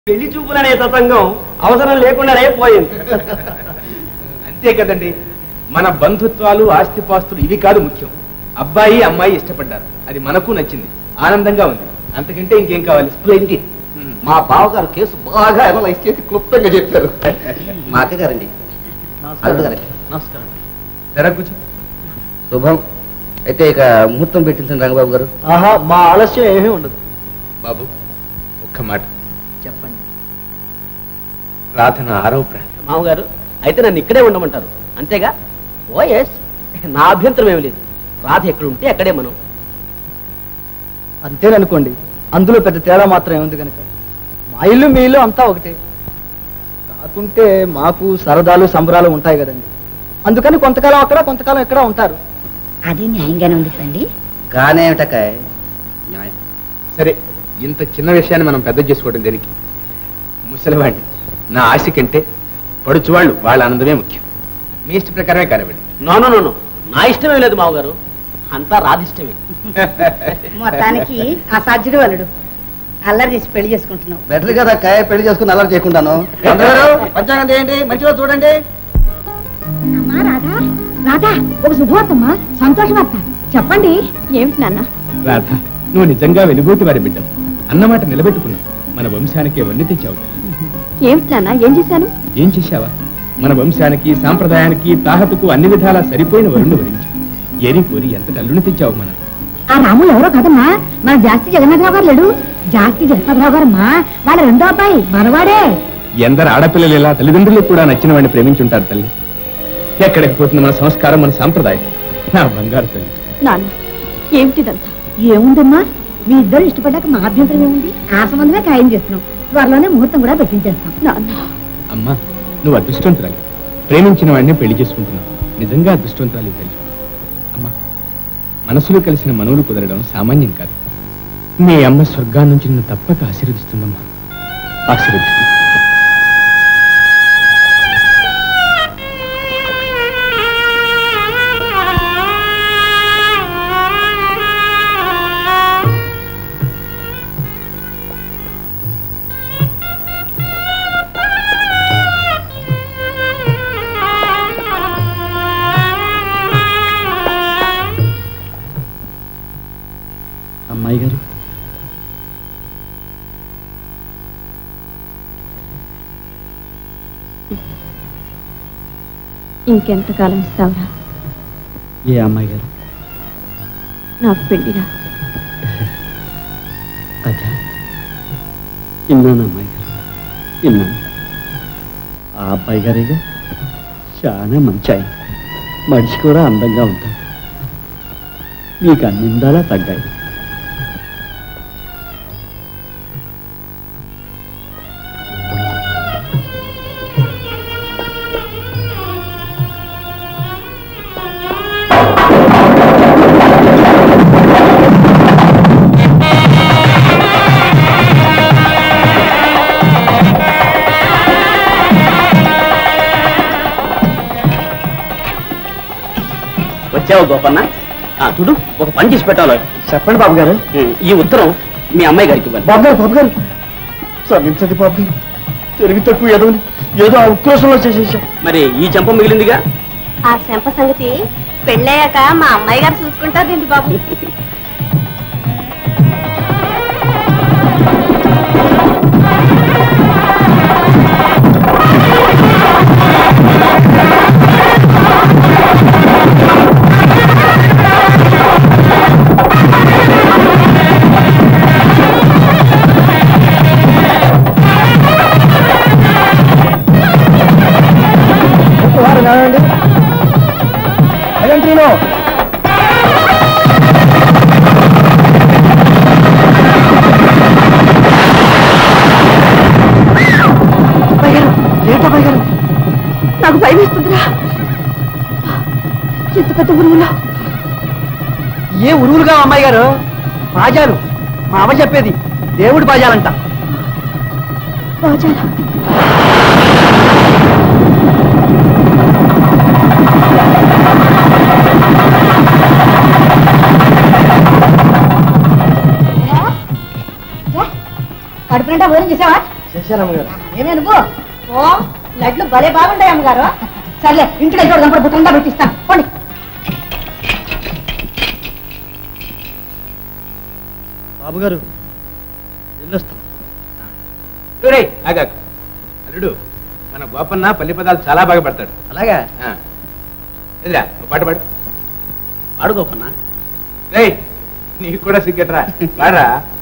పెళ్లి చూపులనే తతంగం అవసరం లేకుండానే పోయింది అంతే కదండి మన బంధుత్వాలు ఆస్తిపాస్తులు ఇవి కాదు ముఖ్యం అబ్బాయి అమ్మాయి ఇష్టపడ్డారు అది మనకు నచ్చింది ఆనందంగా ఉంది అంతకంటే ఇంకేం కావాలి స్ప్లెండిడ్ మా బావగారు కేసు బాగా అనలైజ్ చేసి క్లుప్తంగా చెప్పారు మా అక్కగారండి అల్లుడు గారండి నమస్కారం జర కూర్చో శుభం అయితే ఇక ముహూర్తం పెట్టించండి రంగబాబు గారు ఆహా మా ఆలస్యం ఏమీ ఉండదు బాబు ఒక్క మాట చెప్పండి రాధన ఆరవ ప్రాణి మామగారు అయితే నన్ను ఇక్కడే ఉండమంటారు అంతేగా ఓ ఎస్ నా అభ్యంతరం ఏమి లేదు రాధ ఎక్కడ ఉంటే అక్కడే మనం అంతేననుకోండి అందులో పెద్ద తేడా మాత్రం ఏముంది కనుక మా ఇల్లు మీ ఇల్లు అంతా ఒకటే కాకుంటే మాకు సరదాలు సంబరాలు ఉంటాయి కదండి అందుకని కొంతకాలం అక్కడ కొంతకాలం ఇక్కడ ఉంటారు అది న్యాయంగానే ఉంది కదండి గానేమిటక న్యాయం సరే ఇంత చిన్న విషయాన్ని మనం పెద్ద చేసుకోవడం దేనికి ముసలివాడిని నా ఆశ కంటే పడుచువాళ్ళు వాళ్ళ ఆనందమే ముఖ్యం మీ ఇష్ట ప్రకారమే కానివ్వండి నో నో నో నో నా ఇష్టమే లేదు మామగారు అంతా రాధిష్టమే మొత్తానికి అసాధ్యుడు అల్లుడు అల్లరి చేసి పెళ్లి చేసుకుంటున్నావు బెటర్ కదా అక్క పెళ్లి చేసుకుని అల్లరి చేయకుండాను అందరూ పంచాంగం చేయండి మంచిగా చూడండి అమ్మా రాధా రాధా ఒక శుభవార్తమ్మా సంతోష వార్త చెప్పండి ఏమిటి నాన్న రాధ నువ్వు నిజంగా వెలుగోటి వారి బిడ్డ అన్నమాట నిలబెట్టుకున్నావు మన వంశానికి వన్నీ తెచ్చావు ఏమిటి నాన్న ఏం చేశాను ఏం చేశావా మన వంశానికి సాంప్రదాయానికి తాహతుకు అన్ని విధాలా సరిపోయిన వరుణ్ణి వరించావు ఏరి కోరి ఎంత కల్లుని తెచ్చావు మనం ఆ రాములు ఎవరో కదమ్మా మన జాస్తి జగన్నాథరావు గారు లేడు జాస్తి జగన్నాథరావు గారమ్మా వాళ్ళ రెండో అబ్బాయి మనవాడే ఎందరు ఆడపిల్లలు ఇలా తల్లిదండ్రులకు కూడా నచ్చిన వాడిని ప్రేమించుంటారు తల్లి ఎక్కడికి పోతుంది మన సంస్కారం మన సాంప్రదాయం నా బంగారు తల్లి నాన్న ఏమిటిదంతా ఏముందమ్మా మీ ఇద్దరు ఇష్టపడ్డాక మా అభ్యంతరం ఏముంది ఆ సంబంధమే ఖాయం చేస్తున్నాం త్వరలోనే ముహూర్తం కూడా పెట్టించేస్తాం నాన్న అమ్మా నువ్వు అదృష్టవంతురాలి ప్రేమించిన వాడిని పెళ్లి చేసుకుంటున్నావు నిజంగా అదృష్టవంతురాలి తల్లి అమ్మా మనసులో కలిసిన మనవులు కుదరడం సామాన్యం కాదు మీ అమ్మ స్వర్గాన్ని నుంచి నిన్ను తప్పక ఆశీర్వదిస్తుందమ్మా ఆశీర్వదిస్తుంది అమ్మాయి గారు ఇంకెంతకాలం ఇస్తావురా ఏ అమ్మాయి గారు నాకు పెళ్లిరా అదా విన్నాను అమ్మాయి గారు విన్నాను ఆ అబ్బాయి గారేగా చాలా మంచి ఆయన మనిషి కూడా అందంగా ఉంటాడు మీకు అన్ని ఇందాలా తగ్గాయి వచ్చావు గోపన్న ఆ, చూడు ఒక పని చేసి పెట్టాలి చెప్పండి బాబు గారు ఈ ఉత్తరం మీ అమ్మాయి గారికి ఇవ్వండి బాబు గారు బాబు గారు క్షమించండి బాబు గారు తెలివి తక్కువ ఏదో ఏదో ఆ ఉక్రోషంలో చేసేసాం మరి ఈ చెంప మిగిలిందిగా ఆ శంప సంగతి పెళ్ళయ్యాక మా అమ్మాయి గారు చూసుకుంటారు బాబు నాకు భయం వేస్తుందిరా ఎంత పెద్ద ఊరులో ఏ ఉరువులుగా అమ్మాయి గారు బాజాలు మా అమ్మ చెప్పేది దేవుడి బాజాలంట బాజాలా కడుపు నిండా భోజనం చేసావా ఏమే నువ్వు ఓ లడ్లు భలే బాగుంటాయి అమ్మగారు సర్లే ఇంటికి చూడదాం బుట్టంగా పెట్టిస్తాను పోండి బాబు గారు వెళ్ళొస్తాం రేయ్, ఆగాకు. అల్లుడు మన గోపన్న పల్లి పదాలు చాలా బాగా పడతాడు అలాగా ఆ. ఎదురా ఓ పాట పాడు అడుగోపన్నా రేయ్ నీకు కూడా సిగ్గట్రా పాడరా